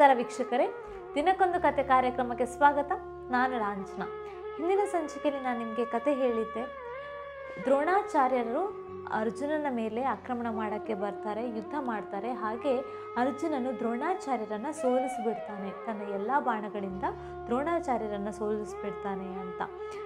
ನಮಸ್ಕಾರ ವೀಕ್ಷಕರೇ ದಿನಕ್ಕೊಂದು ಕತೆ ಕಾರ್ಯಕ್ರಮಕ್ಕೆ ಸ್ವಾಗತ ನಾನು ಲಾಂಛನ ಹಿಂದಿನ ಸಂಚಿಕೆಯಲ್ಲಿ ನಾನು ನಿಮಗೆ ಕತೆ ಹೇಳಿದ್ದೆ ದ್ರೋಣಾಚಾರ್ಯರು ಅರ್ಜುನನ ಮೇಲೆ ಆಕ್ರಮಣ ಮಾಡೋಕ್ಕೆ ಬರ್ತಾರೆ ಯುದ್ಧ ಮಾಡ್ತಾರೆ ಹಾಗೆ ಅರ್ಜುನನು ದ್ರೋಣಾಚಾರ್ಯರನ್ನು ಸೋಲಿಸಿಬಿಡ್ತಾನೆ ತನ್ನ ಎಲ್ಲ ಬಾಣಗಳಿಂದ ದ್ರೋಣಾಚಾರ್ಯರನ್ನು ಸೋಲಿಸಿಬಿಡ್ತಾನೆ ಅಂತ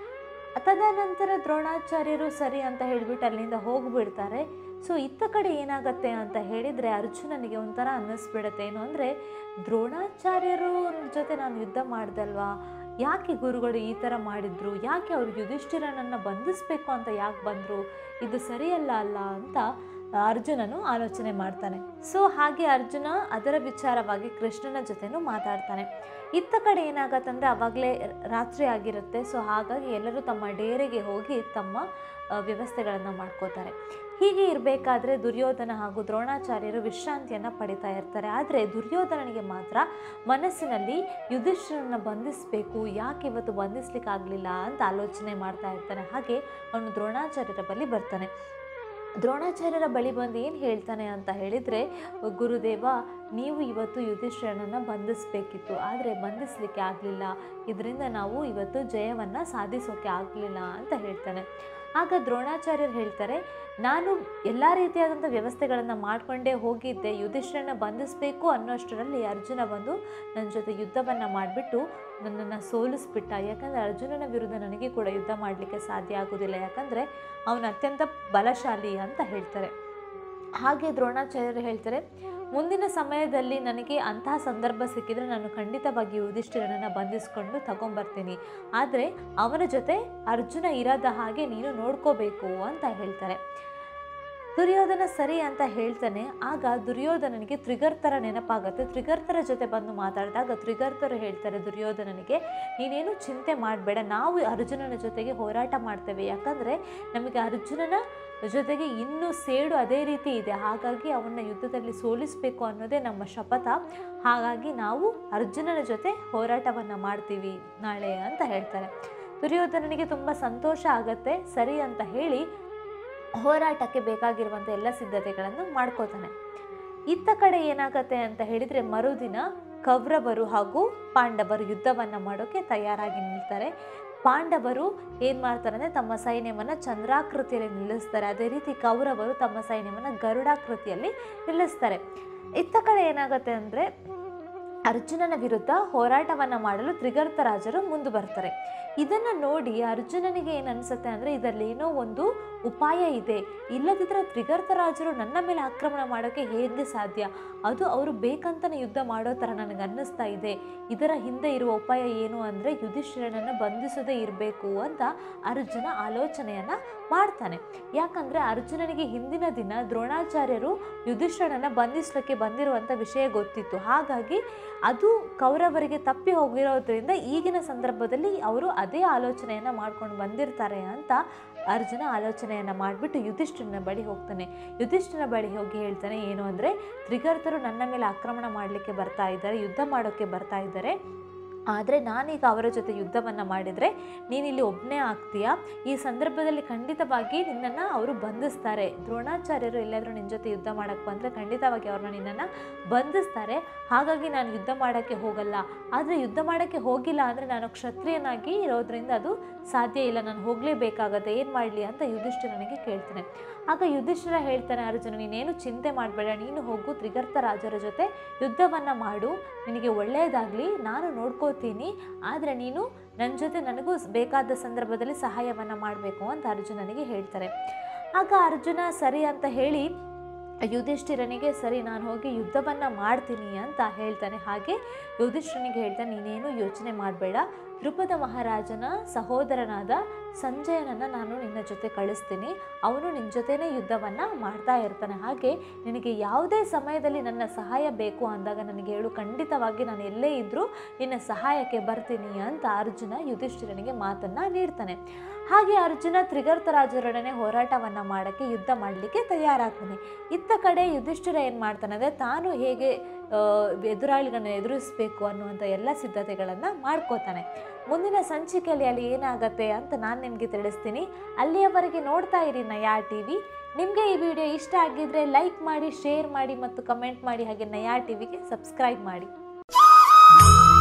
ತದನಂತರ ದ್ರೋಣಾಚಾರ್ಯರು ಸರಿ ಅಂತ ಹೇಳಿಬಿಟ್ಟು ಅಲ್ಲಿಂದ ಹೋಗಿಬಿಡ್ತಾರೆ ಸೊ ಇತ್ತ ಕಡೆ ಏನಾಗತ್ತೆ ಅಂತ ಹೇಳಿದರೆ ಅರ್ಜುನನಿಗೆ ಒಂಥರ ಅನ್ನಿಸ್ಬಿಡತ್ತೆ ಏನು ಅಂದರೆ ದ್ರೋಣಾಚಾರ್ಯರು ಜೊತೆ ನಾನು ಯುದ್ಧ ಮಾಡ್ದಲ್ವಾ ಯಾಕೆ ಗುರುಗಳು ಈ ಥರ ಮಾಡಿದ್ರು ಯಾಕೆ ಅವರು ಯುಧಿಷ್ಠಿರನನ್ನು ಬಂಧಿಸಬೇಕು ಅಂತ ಯಾಕೆ ಬಂದರು ಇದು ಸರಿಯಲ್ಲ ಅಲ್ಲ ಅಂತ ಅರ್ಜುನನು ಆಲೋಚನೆ ಮಾಡ್ತಾನೆ ಸೊ ಹಾಗೆ ಅರ್ಜುನ ಅದರ ವಿಚಾರವಾಗಿ ಕೃಷ್ಣನ ಜೊತೆನೂ ಮಾತಾಡ್ತಾನೆ ಇತ್ತ ಕಡೆ ಏನಾಗತ್ತಂದರೆ ಆವಾಗಲೇ ರಾತ್ರಿ ಆಗಿರುತ್ತೆ ಸೊ ಹಾಗಾಗಿ ಎಲ್ಲರೂ ತಮ್ಮ ಡೇರೆಗೆ ಹೋಗಿ ತಮ್ಮ ವ್ಯವಸ್ಥೆಗಳನ್ನು ಮಾಡ್ಕೋತಾರೆ ಹೀಗೆ ಇರಬೇಕಾದ್ರೆ ದುರ್ಯೋಧನ ಹಾಗೂ ದ್ರೋಣಾಚಾರ್ಯರು ವಿಶ್ರಾಂತಿಯನ್ನು ಪಡಿತಾ ಇರ್ತಾರೆ ಆದರೆ ದುರ್ಯೋಧನನಿಗೆ ಮಾತ್ರ ಮನಸ್ಸಿನಲ್ಲಿ ಯುಧಿಷ್ಠಿರನ್ನ ಬಂಧಿಸಬೇಕು ಯಾಕೆ ಇವತ್ತು ಬಂಧಿಸ್ಲಿಕ್ಕಾಗಲಿಲ್ಲ ಅಂತ ಆಲೋಚನೆ ಮಾಡ್ತಾ ಇರ್ತಾನೆ ಹಾಗೆ ಅವನು ದ್ರೋಣಾಚಾರ್ಯರ ಬಳಿ ಬರ್ತಾನೆ ದ್ರೋಣಾಚಾರ್ಯರ ಬಳಿ ಬಂದು ಏನು ಹೇಳ್ತಾನೆ ಅಂತ ಹೇಳಿದರೆ ಗುರುದೇವ ನೀವು ಇವತ್ತು ಯುಧಿಷ್ಠಿರನನ್ನು ಬಂಧಿಸಬೇಕಿತ್ತು ಆದರೆ ಬಂಧಿಸಲಿಕ್ಕೆ ಆಗಲಿಲ್ಲ ಇದರಿಂದ ನಾವು ಇವತ್ತು ಜಯವನ್ನು ಸಾಧಿಸೋಕೆ ಆಗಲಿಲ್ಲ ಅಂತ ಹೇಳ್ತಾನೆ ಆಗ ದ್ರೋಣಾಚಾರ್ಯರು ಹೇಳ್ತಾರೆ ನಾನು ಎಲ್ಲ ರೀತಿಯಾದಂಥ ವ್ಯವಸ್ಥೆಗಳನ್ನು ಮಾಡಿಕೊಂಡೇ ಹೋಗಿದ್ದೆ ಯುಧಿಷ್ಠಿರನ ಬಂಧಿಸಬೇಕು ಅನ್ನೋಷ್ಟರಲ್ಲಿ ಅರ್ಜುನ ಬಂದು ನನ್ನ ಜೊತೆ ಯುದ್ಧವನ್ನು ಮಾಡಿಬಿಟ್ಟು ನನ್ನನ್ನು ಸೋಲಿಸ್ಬಿಟ್ಟ ಯಾಕಂದರೆ ಅರ್ಜುನನ ವಿರುದ್ಧ ನನಗೆ ಕೂಡ ಯುದ್ಧ ಮಾಡಲಿಕ್ಕೆ ಸಾಧ್ಯ ಆಗೋದಿಲ್ಲ ಯಾಕಂದರೆ ಅವನು ಅತ್ಯಂತ ಬಲಶಾಲಿ ಅಂತ ಹೇಳ್ತಾರೆ ಹಾಗೆ ದ್ರೋಣಾಚಾರ್ಯರು ಹೇಳ್ತಾರೆ ಮುಂದಿನ ಸಮಯದಲ್ಲಿ ನನಗೆ ಅಂತಹ ಸಂದರ್ಭ ಸಿಕ್ಕಿದರೆ ನಾನು ಖಂಡಿತವಾಗಿ ಯುಧಿಷ್ಠಿರನನ್ನು ಬಂಧಿಸ್ಕೊಂಡು ತಗೊಂಬರ್ತೀನಿ ಆದರೆ ಅವನ ಜೊತೆ ಅರ್ಜುನ ಇರದ ಹಾಗೆ ನೀನು ನೋಡ್ಕೋಬೇಕು ಅಂತ ಹೇಳ್ತಾರೆ ದುರ್ಯೋಧನ ಸರಿ ಅಂತ ಹೇಳ್ತಾನೆ ಆಗ ದುರ್ಯೋಧನನಿಗೆ ತ್ರಿಗರ್ತರ ನೆನಪಾಗುತ್ತೆ ತ್ರಿಗರ್ತರ ಜೊತೆ ಬಂದು ಮಾತಾಡಿದಾಗ ತ್ರಿಗರ್ತರು ಹೇಳ್ತಾರೆ ದುರ್ಯೋಧನನಿಗೆ ನೀನೇನು ಚಿಂತೆ ಮಾಡಬೇಡ ನಾವು ಅರ್ಜುನನ ಜೊತೆಗೆ ಹೋರಾಟ ಮಾಡ್ತೇವೆ ಯಾಕಂದರೆ ನಮಗೆ ಅರ್ಜುನನ ಜೊತೆಗೆ ಇನ್ನೂ ಸೇಡು ಅದೇ ರೀತಿ ಇದೆ ಹಾಗಾಗಿ ಅವನ್ನ ಯುದ್ಧದಲ್ಲಿ ಸೋಲಿಸಬೇಕು ಅನ್ನೋದೇ ನಮ್ಮ ಶಪಥ ಹಾಗಾಗಿ ನಾವು ಅರ್ಜುನನ ಜೊತೆ ಹೋರಾಟವನ್ನು ಮಾಡ್ತೀವಿ ನಾಳೆ ಅಂತ ಹೇಳ್ತಾರೆ ದುರ್ಯೋಧನನಿಗೆ ತುಂಬ ಸಂತೋಷ ಆಗತ್ತೆ ಸರಿ ಅಂತ ಹೇಳಿ ಹೋರಾಟಕ್ಕೆ ಬೇಕಾಗಿರುವಂಥ ಎಲ್ಲ ಸಿದ್ಧತೆಗಳನ್ನು ಮಾಡ್ಕೋತಾನೆ ಇತ್ತ ಕಡೆ ಏನಾಗತ್ತೆ ಅಂತ ಹೇಳಿದರೆ ಮರುದಿನ ಕೌರವರು ಹಾಗೂ ಪಾಂಡವರು ಯುದ್ಧವನ್ನು ಮಾಡೋಕ್ಕೆ ತಯಾರಾಗಿ ನಿಲ್ತಾರೆ ಪಾಂಡವರು ಏನು ಮಾಡ್ತಾರೆ ಅಂದರೆ ತಮ್ಮ ಸೈನ್ಯವನ್ನು ಚಂದ್ರಾಕೃತಿಯಲ್ಲಿ ನಿಲ್ಲಿಸ್ತಾರೆ ಅದೇ ರೀತಿ ಕೌರವರು ತಮ್ಮ ಸೈನ್ಯವನ್ನು ಗರುಡಾಕೃತಿಯಲ್ಲಿ ನಿಲ್ಲಿಸ್ತಾರೆ ಇತ್ತ ಕಡೆ ಏನಾಗುತ್ತೆ ಅಂದರೆ ಅರ್ಜುನನ ವಿರುದ್ಧ ಹೋರಾಟವನ್ನು ಮಾಡಲು ತ್ರಿಗರ್ತ ರಾಜರು ಮುಂದೆ ಬರ್ತಾರೆ ಇದನ್ನು ನೋಡಿ ಅರ್ಜುನನಿಗೆ ಏನು ಅನಿಸುತ್ತೆ ಅಂದರೆ ಇದರಲ್ಲಿ ಏನೋ ಒಂದು ಉಪಾಯ ಇದೆ ಇಲ್ಲದಿದ್ದರೆ ತ್ರಿಗರ್ತ ರಾಜರು ನನ್ನ ಮೇಲೆ ಆಕ್ರಮಣ ಮಾಡೋಕ್ಕೆ ಹೇಗೆ ಸಾಧ್ಯ ಅದು ಅವರು ಬೇಕಂತಲೇ ಯುದ್ಧ ಮಾಡೋ ಥರ ನನಗೆ ಅನ್ನಿಸ್ತಾ ಇದೆ ಇದರ ಹಿಂದೆ ಇರುವ ಉಪಾಯ ಏನು ಅಂದರೆ ಯುಧಿಷ್ಠಿರನನ್ನು ಬಂಧಿಸೋದೇ ಇರಬೇಕು ಅಂತ ಅರ್ಜುನ ಆಲೋಚನೆಯನ್ನು ಮಾಡ್ತಾನೆ ಯಾಕಂದರೆ ಅರ್ಜುನನಿಗೆ ಹಿಂದಿನ ದಿನ ದ್ರೋಣಾಚಾರ್ಯರು ಯುಧಿಷ್ಠಿರನನ್ನು ಬಂಧಿಸಲಿಕ್ಕೆ ಬಂದಿರುವಂಥ ವಿಷಯ ಗೊತ್ತಿತ್ತು ಹಾಗಾಗಿ ಅದು ಕೌರವರಿಗೆ ತಪ್ಪಿ ಹೋಗಿರೋದ್ರಿಂದ ಈಗಿನ ಸಂದರ್ಭದಲ್ಲಿ ಅವರು ಅದೇ ಆಲೋಚನೆಯನ್ನು ಮಾಡ್ಕೊಂಡು ಬಂದಿರ್ತಾರೆ ಅಂತ ಅರ್ಜುನ ಆಲೋಚನೆಯನ್ನು ಮಾಡಿಬಿಟ್ಟು ಯುಧಿಷ್ಠಿರನ ಬಳಿ ಹೋಗ್ತಾನೆ ಯುಧಿಷ್ಠಿರನ ಬಳಿ ಹೋಗಿ ಹೇಳ್ತಾನೆ ಏನು ಅಂದರೆ ತ್ರಿಗರ್ತರು ನನ್ನ ಮೇಲೆ ಆಕ್ರಮಣ ಮಾಡಲಿಕ್ಕೆ ಬರ್ತಾ ಇದ್ದಾರೆ ಯುದ್ಧ ಮಾಡೋಕ್ಕೆ ಬರ್ತಾ ಇದ್ದಾರೆ ಆದರೆ ನಾನೀಗ ಅವರ ಜೊತೆ ಯುದ್ಧವನ್ನು ಮಾಡಿದರೆ ನೀನಿಲ್ಲಿ ಒಬ್ಬನೇ ಆಗ್ತೀಯಾ ಈ ಸಂದರ್ಭದಲ್ಲಿ ಖಂಡಿತವಾಗಿ ನಿನ್ನನ್ನು ಅವರು ಬಂಧಿಸ್ತಾರೆ ದ್ರೋಣಾಚಾರ್ಯರು ಎಲ್ಲಾದರೂ ನಿನ್ನ ಜೊತೆ ಯುದ್ಧ ಮಾಡೋಕ್ಕೆ ಬಂದರೆ ಖಂಡಿತವಾಗಿ ಅವ್ರನ್ನ ನಿನ್ನನ್ನು ಬಂಧಿಸ್ತಾರೆ ಹಾಗಾಗಿ ನಾನು ಯುದ್ಧ ಮಾಡೋಕ್ಕೆ ಹೋಗಲ್ಲ ಆದರೆ ಯುದ್ಧ ಮಾಡೋಕ್ಕೆ ಹೋಗಿಲ್ಲ ಅಂದರೆ ನಾನು ಕ್ಷತ್ರಿಯನಾಗಿ ಇರೋದ್ರಿಂದ ಅದು ಸಾಧ್ಯ ಇಲ್ಲ ನಾನು ಹೋಗಲೇಬೇಕಾಗತ್ತೆ ಏನು ಮಾಡಲಿ ಅಂತ ಯುಧಿಷ್ಠಿರನಿಗೆ ಕೇಳ್ತಾನೆ ಆಗ ಯುಧಿಷ್ಠಿರ ಹೇಳ್ತಾನೆ ಅರ್ಜುನ ನೀನೇನು ಚಿಂತೆ ಮಾಡಬೇಡ ನೀನು ಹೋಗು ತ್ರಿಗರ್ತ ರಾಜರ ಜೊತೆ ಯುದ್ಧವನ್ನು ಮಾಡು ನಿನಗೆ ಒಳ್ಳೆಯದಾಗಲಿ ನಾನು ನೋಡ್ಕೋತೀನಿ ಆದರೆ ನೀನು ನನ್ನ ಜೊತೆ ನನಗೂ ಬೇಕಾದ ಸಂದರ್ಭದಲ್ಲಿ ಸಹಾಯವನ್ನು ಮಾಡಬೇಕು ಅಂತ ಅರ್ಜುನನಿಗೆ ಹೇಳ್ತಾರೆ ಆಗ ಅರ್ಜುನ ಸರಿ ಅಂತ ಹೇಳಿ ಯುಧಿಷ್ಠಿರನಿಗೆ ಸರಿ ನಾನು ಹೋಗಿ ಯುದ್ಧವನ್ನು ಮಾಡ್ತೀನಿ ಅಂತ ಹೇಳ್ತಾನೆ ಹಾಗೆ ಯುಧಿಷ್ಠಿರನಿಗೆ ಹೇಳ್ತಾನೆ ನೀನೇನು ಯೋಚನೆ ಮಾಡಬೇಡ ದ್ರುಪದ ಮಹಾರಾಜನ ಸಹೋದರನಾದ ಸಂಜಯನನ್ನು ನಾನು ನಿನ್ನ ಜೊತೆ ಕಳಿಸ್ತೀನಿ ಅವನು ನಿನ್ನ ಜೊತೆನೇ ಯುದ್ಧವನ್ನು ಮಾಡ್ತಾ ಇರ್ತಾನೆ ಹಾಗೆ ನಿನಗೆ ಯಾವುದೇ ಸಮಯದಲ್ಲಿ ನನ್ನ ಸಹಾಯ ಬೇಕು ಅಂದಾಗ ನನಗೆ ಹೇಳು ಖಂಡಿತವಾಗಿ ನಾನು ಎಲ್ಲೇ ಇದ್ದರೂ ನಿನ್ನ ಸಹಾಯಕ್ಕೆ ಬರ್ತೀನಿ ಅಂತ ಅರ್ಜುನ ಯುಧಿಷ್ಠಿರನಿಗೆ ಮಾತನ್ನು ನೀಡ್ತಾನೆ ಹಾಗೆ ಅರ್ಜುನ ತ್ರಿಗರ್ತರಾಜರೊಡನೆ ಹೋರಾಟವನ್ನು ಮಾಡೋಕ್ಕೆ ಯುದ್ಧ ಮಾಡಲಿಕ್ಕೆ ತಯಾರಾಗ್ತಾನೆ ಇತ್ತ ಕಡೆ ಯುಧಿಷ್ಠಿರ ಏನು ಮಾಡ್ತಾನೆ ಅಂದರೆ ತಾನು ಹೇಗೆ ಎದುರಾಳಿಗಳನ್ನ ಎದುರಿಸಬೇಕು ಅನ್ನುವಂಥ ಎಲ್ಲ ಸಿದ್ಧತೆಗಳನ್ನು ಮಾಡ್ಕೋತಾನೆ ಮುಂದಿನ ಸಂಚಿಕೆಯಲ್ಲಿ ಅಲ್ಲಿ ಏನಾಗತ್ತೆ ಅಂತ ನಾನು ನಿಮಗೆ ತಿಳಿಸ್ತೀನಿ ಅಲ್ಲಿಯವರೆಗೆ ನೋಡ್ತಾ ಇರಿ ನಯಾ ಟಿ ವಿ ನಿಮಗೆ ಈ ವಿಡಿಯೋ ಇಷ್ಟ ಆಗಿದ್ದರೆ ಲೈಕ್ ಮಾಡಿ ಶೇರ್ ಮಾಡಿ ಮತ್ತು ಕಮೆಂಟ್ ಮಾಡಿ ಹಾಗೆ ನಯಾ ಟಿ ವಿಗೆ ಸಬ್ಸ್ಕ್ರೈಬ್ ಮಾಡಿ ಧನ್ಯವಾದಗಳು